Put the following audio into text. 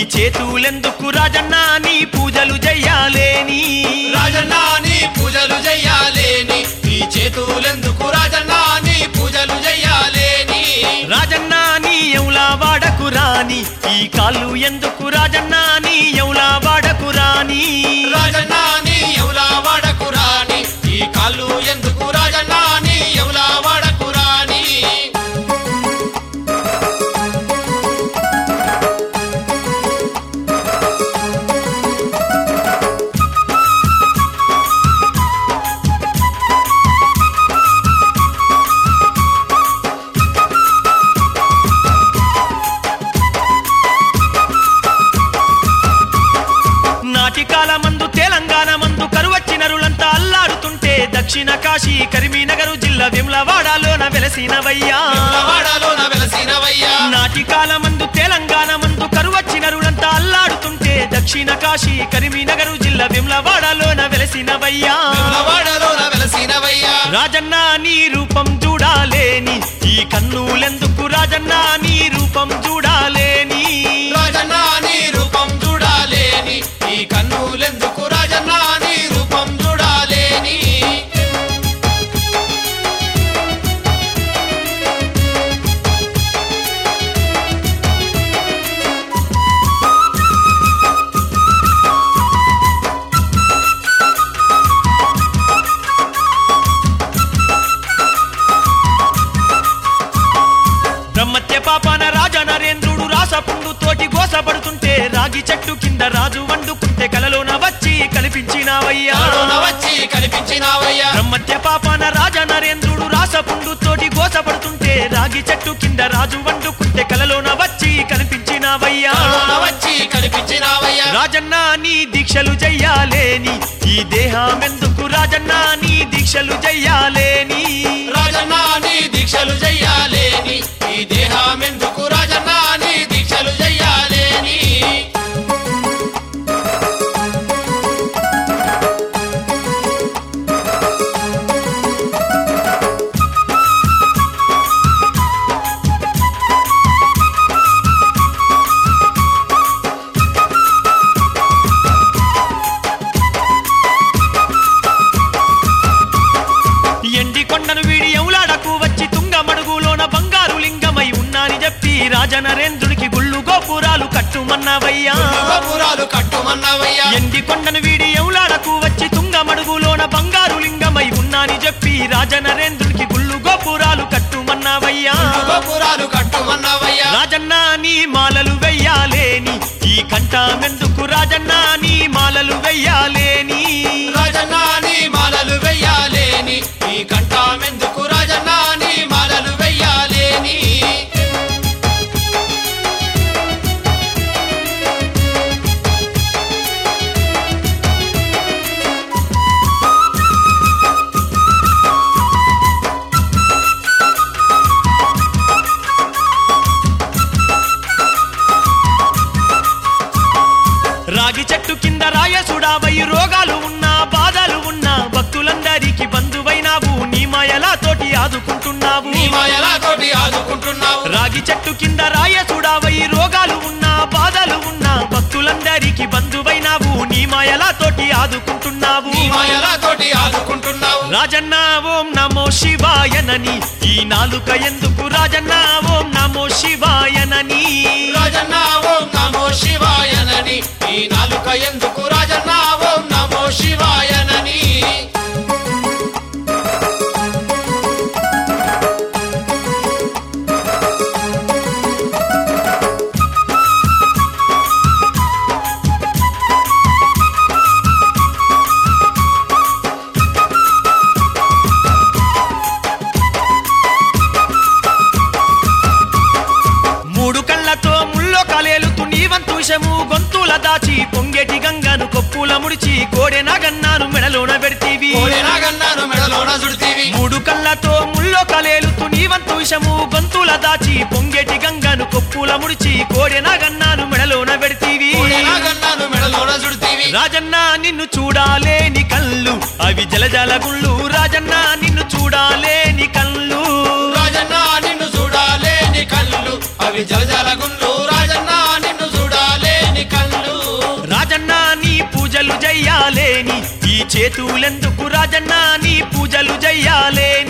చేతులెందుకు రాజన్న నీ పూజలు చెయ్యాలేని రాజన్న నీ పూజలు చెయ్యాలేని నీ చేతులెందుకు రాజన్న నీ పూజలు చెయ్యాలేని రాజన్న నీ ఎవలా వాడకు రాని ఈ కాళ్ళు ఎందుకు రాజన్న నీ ఎవలా వాడకు రాని రాజన్న నీ ఎవలా వాడకు రాని ఈ కాళ్ళు ఎందుకు రాజన్న నీ ఎవలా వాడకు రాని నాటి కాలమందు తెలంగాణ మందు కరువచ్చినరులంతా అల్లాడుతుంటే దక్షిణ కాశీ కరీంనగర్ జిల్లా విమ్లవాడలోన వెలసినవయ్యా వాడలోన వెలసినవయ్యా నాటి కాలమందు తెలంగాణ మందు కరువచ్చినరులంతా అల్లాడుతుంటే దక్షిణ కాశీ కరీంనగర్ జిల్లా విమ్లవాడలోన వెలసినవయ్యా వాడలోన వెలసినవయ్యా రాజన్న నీ రూపం చూడాలేని ఈ కన్నులెందుకు రాజన్న నీ రూపం చూడాలేని రాజన్న నీ రూపం చూడాలేని ఈ కన్నులెందుకు రాజన్న నీ రూపం చూడాలేని బ్రహ్మత్య పాపాన రాజ నరేంద్రుడు రాసపుండు తోటి గోసపడుతుంటే రాగి చెట్టు కింద రాజు వండుకుంటే కలలోన వచ్చి కల్పించినావయ్యా కలలోన వచ్చి కనిపించినావయ్యా బ్రహ్మత్య పాపాన రాజ నరేంద్రుడు రాసపుండు తోటి గోసపడుతుంటే రాగి చెట్టు కింద రాజు వండుకుంటే కలలోన వచ్చి కనిపించినావయ్యా కలలోన వచ్చి కనిపించినావయ్యా రాజన్న నీ దీక్షలు చెయ్యాలేని ఈ దేహమెందుకు రాజన్న నీ దీక్షలు చెయ్యాలేని రాజన్న నీ దీక్షలు చెయ్యాలేని ఈ దేహమెందుకు రాజన్న నీ దీక్షలు చెయ్యాలేని ఎండి కొండను వీడి ఎవలాడకు వచ్చి తుంగ మడుగులోన బంగారు లింగమై ఉన్నాని చెప్పి రాజనరేంద్రుడికి గుళ్ళు గోపురాలు కట్టుమన్నావయ్యా గోపురాలు కట్టుమన్నావయ్యా ఎండి కొండను వీడి ఎవలాడకు వచ్చి తుంగ మడుగులోన బంగారు లింగమై ఉన్నాని చెప్పి రాజనరేంద్రుడికి గుళ్ళు గోపురాలు కట్టుమన్నావయ్యా గోపురాలు కట్టుమన్నావయ్యా రాజన్న నీ మాలలు వెయ్యాలేని ఈ కంఠమెందుకు రాజన్న నీ మాలలు వెయ్యాలేని రాజన్న నీ మాలలు వెయ్యాలేని ఈ కంఠమెందుకు రాజన్న నీ మాలలు వెయ్యాలేని రాగి చెట్టు కింద రాయసుడావై రోగాలు ఉన్నా బాధలు ఉన్నా భక్తులందరికీ బంధువైనావు నీ మాయలా తోటి ఆదుకుంటున్నావు నీ మాయలా తోటి ఆదుకుంటున్నావు రాగి చెట్టు కింద రాయసుడావై రోగాలు ఉన్నా బాధలు ఉన్నా భక్తులందరికీ బంధువైనావు నీ మాయలా తోటి ఆదుకుంటున్నావు నీ మాయలా తోటి ఆదుకుంటున్నావు రాజన్న ఓం నమో శివాయనని ఈ నాలుక ఎందుకు రాజన్న ఓం నమో శివాయనని రాజన్న ఓం నమో శివాయనని ఈ నాలుక ఎందుకు రాజన్న ఓం నమో శివాయనని మూడు కళ్ళతో ముల్లో కలేలుతూ నీవంతు విషము గొంతుల దాచి పొంగేటి గంగను కొప్పుల ముడిచి కోడె నగన్నాను మెడలోన పెడితీవి కోడెనాగన్నాను మెడలోన చుడితీవి మూడు కళ్ళతో ముల్లో కలేలుతూ నీవంతు విషము గొంతుల దాచి పొంగేటి గంగను కొప్పుల ముడిచి కోడె నగన్నాను మెడలోన పెడితీవి కోడెనాగన్నాను మెడలోన చుడితీవి రాజన్న నిన్ను చూడాలేని కళ్ళు అవి జలజల గుళ్ళు రాజన్న నిన్ను చూడాలేని కళ్ళు రాజన్న నిన్ను చూడాలేని కళ్ళు అవి జలజల గుండ్లు రాజన్న నిన్ను చూడాలేని చేతులెందుకు రాజన్న నీ పూజలు చెయ్యాలే